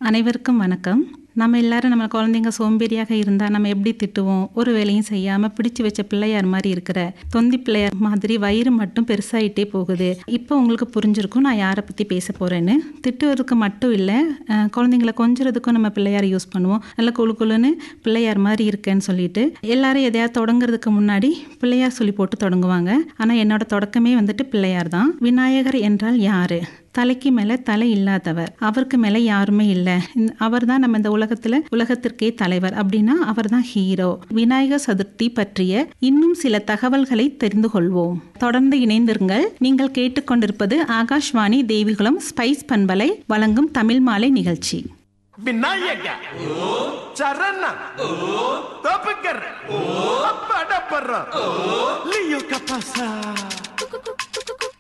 அனைவருக்கும் வணக்கம் நம்ம எல்லாரும் நம்ம குழந்தைங்க சோம்பேறியாக இருந்தால் நம்ம எப்படி திட்டுவோம் ஒரு வேலையும் செய்யாமல் பிடிச்சு வச்ச பிள்ளையார் மாதிரி இருக்கிற தொந்தி பிள்ளையார் மாதிரி வயிறு மட்டும் பெருசாயிட்டே போகுது இப்போ உங்களுக்கு புரிஞ்சிருக்கும் நான் யாரை பற்றி பேச போகிறேன்னு திட்டுவதற்கு மட்டும் இல்லை அஹ், குழந்தைங்கள கொஞ்சறதுக்கும் நம்ம பிள்ளையார் யூஸ் பண்ணுவோம் நல்ல குழு குழுன்னு பிள்ளையார் மாதிரி இருக்கேன்னு சொல்லிட்டு எல்லாரும் எதையாவது தொடங்குறதுக்கு முன்னாடி பிள்ளையார் சொல்லி போட்டு தொடங்குவாங்க ஆனால் என்னோட தொடக்கமே வந்துட்டு பிள்ளையார் தான் விநாயகர் என்றால் யாரு தலைக்கு மேலே தலை இல்லாதவர் அவருக்கு மேலே யாருமே இல்லை அவர் தான் நம்ம இந்த உலகத்தில் உலகத்திற்கே தலைவர் அப்படின்னா அவர் தான் ஹீரோ விநாயகர் சதுர்த்தி பற்றிய இன்னும் சில தகவல்களை தெரிந்து கொள்வோம் தொடர்ந்து இணைந்திருங்கள் நீங்கள் கேட்டுக்கொண்டிருப்பது ஆகாஷ்வாணி தேவிகுளம் ஸ்பைஸ் பண்பலை வழங்கும் தமிழ் மாலை நிகழ்ச்சி விநாயக சரண தோப்புக்கர் படப்படுற லியோ கபாசா